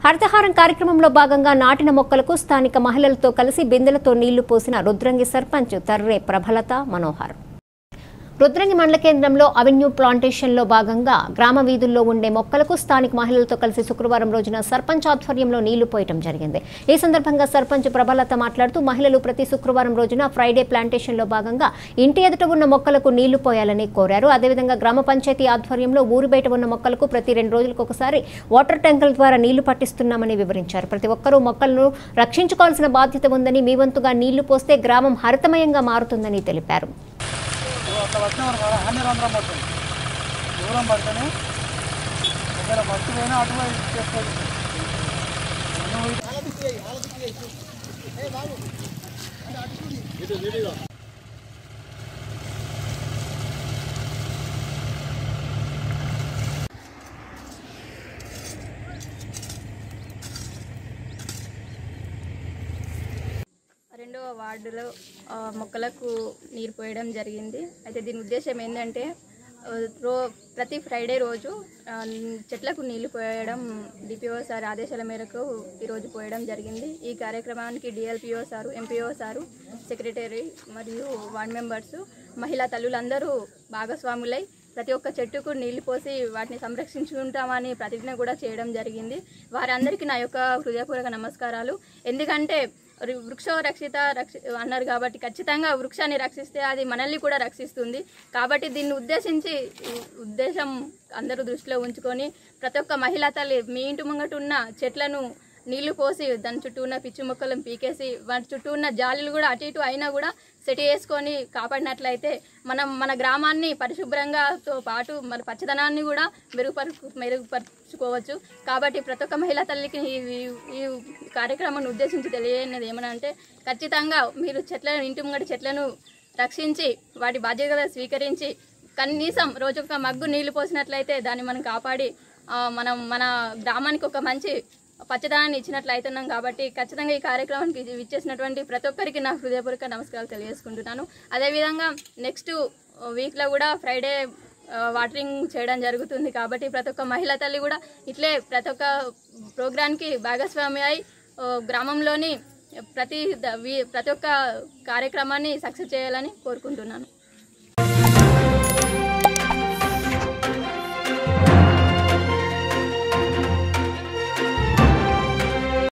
హరితహారం కార్యక్రమంలో భాగంగా నాటిన మొక్కలకు స్థానిక మహిళలతో కలిసి బిందెలతో నీళ్లు పోసిన రుద్రంగి సర్పంచ్ తర్రే ప్రభలత మనోహర్ రుద్రంగి మండల కేంద్రంలో అవెన్యూ ప్లాంటేషన్లో భాగంగా గ్రామ వీధుల్లో ఉండే మొక్కలకు స్థానిక మహిళలతో కలిసి శుక్రవారం రోజున సర్పంచ్ ఆధ్వర్యంలో నీళ్లు పోయటం జరిగింది ఈ సందర్భంగా సర్పంచ్ ప్రభలత మాట్లాడుతూ మహిళలు ప్రతి శుక్రవారం రోజున ఫ్రైడే ప్లాంటేషన్లో భాగంగా ఇంటి ఎదుట ఉన్న మొక్కలకు నీళ్లు పోయాలని కోరారు అదేవిధంగా గ్రామ పంచాయతీ ఆధ్వర్యంలో ఊరు బయట ఉన్న మొక్కలకు ప్రతి రెండు రోజులకు ఒకసారి వాటర్ ట్యాంకుల ద్వారా నీళ్లు పట్టిస్తున్నామని వివరించారు ప్రతి ఒక్కరూ మొక్కలను రక్షించుకోవాల్సిన బాధ్యత ఉందని మీ వంతుగా నీళ్లు పోస్తే గ్రామం హరితమయంగా మారుతుందని తెలిపారు అట్లా వచ్చినామని కదా అన్ని రంధ్రం పడుతుంది దూరం పడితేనే ఒకవేళ ఫస్ట్ పోయినా అటు పోయి చేసుకోవచ్చు రెండవ వార్డులో ఆ, మొక్కలకు నీరు పోయడం జరిగింది అయితే దీని ఉద్దేశం ఏంటంటే ఆ, రో ప్రతి ఫ్రైడే రోజు ఆ, చెట్లకు నీళ్లు పోయడం డిపిఓ సార్ ఆదేశాల మేరకు ఈరోజు పోయడం జరిగింది ఈ కార్యక్రమానికి DLPO sir MPO sir secretary మరియు వార్డ్ మెంబర్స్ మహిళా తల్లులందరూ భాగస్వాములై ప్రతి ఒక్క చెట్టుకు నీళ్లు పోసి వాటిని సంరక్షించుకుంటామని ప్రతిజ్ఞ కూడా చేయడం జరిగింది వారందరికీ నా యొక్క హృదయపూర్వక నమస్కారాలు ఎందుకంటే రి- వృక్షో రక్షిత రక్షి అన్నారు కాబట్టి ఖచ్చితంగా వృక్షాన్ని రక్షిస్తే అది మనల్ని కూడా రక్షిస్తుంది కాబట్టి దీన్ని ఉద్దేశించి ఈ ఉద్దేశం అందరూ దృష్టిలో ఉంచుకొని ప్రతి ఒక్క మహిళా తల్లి మీ ఇంటి ముంగట ఉన్న చెట్లను నీళ్లు పోసి దాని చుట్టూ ఉన్న పిచ్చి మొక్కలను పీకేసి వాటి చుట్టూ ఉన్న జాలీలు కూడా అటు ఇటు అయినా కూడా సెట్ చేసుకొని కాపాడినట్లయితే మనం మన గ్రామాన్ని పరిశుభ్రంగాతో పాటు మన పచ్చదనాన్ని కూడా మెరుగుపరు మెరుగుపరుచుకోవచ్చు కాబట్టి ప్రతి ఒక్క మహిళా తల్లికి ఈ ఈ- ఈ కార్యక్రమాన్ని ఉద్దేశించి తెలియనిది ఏమనంటే ఖచ్చితంగా మీరు చెట్లను ఇంటి ముంగటి చెట్లను రక్షించి వాటి బాధ్యతగా స్వీకరించి కనీసం రోజొక మగ్గు నీళ్లు పోసినట్లయితే దాన్ని మనం కాపాడి ఆ, మనం మన గ్రామానికి ఒక మంచి పచ్చదనాన్ని ఇచ్చినట్లు అవుతున్నాం కాబట్టి ఖచ్చితంగా ఈ కార్యక్రమానికి ఇది ఇచ్చేసినటువంటి ప్రతి ఒక్కరికి నా హృదయపూర్వక నమస్కారాలు తెలియజేసుకుంటున్నాను అదేవిధంగా నెక్స్ట్ వీక్లో కూడా ఫ్రైడే ఆ, వాటరింగ్ చేయడం జరుగుతుంది కాబట్టి ప్రతి ఒక్క మహిళా తల్లి కూడా ఇట్లే ప్రతి ఒక్క ప్రోగ్రాంకి భాగస్వామి అయి ఆ, గ్రామంలోని ప్రతి ద- వీ- ప్రతి ఒక్క కార్యక్రమాన్ని సక్సెస్ చేయాలని కోరుకుంటున్నాను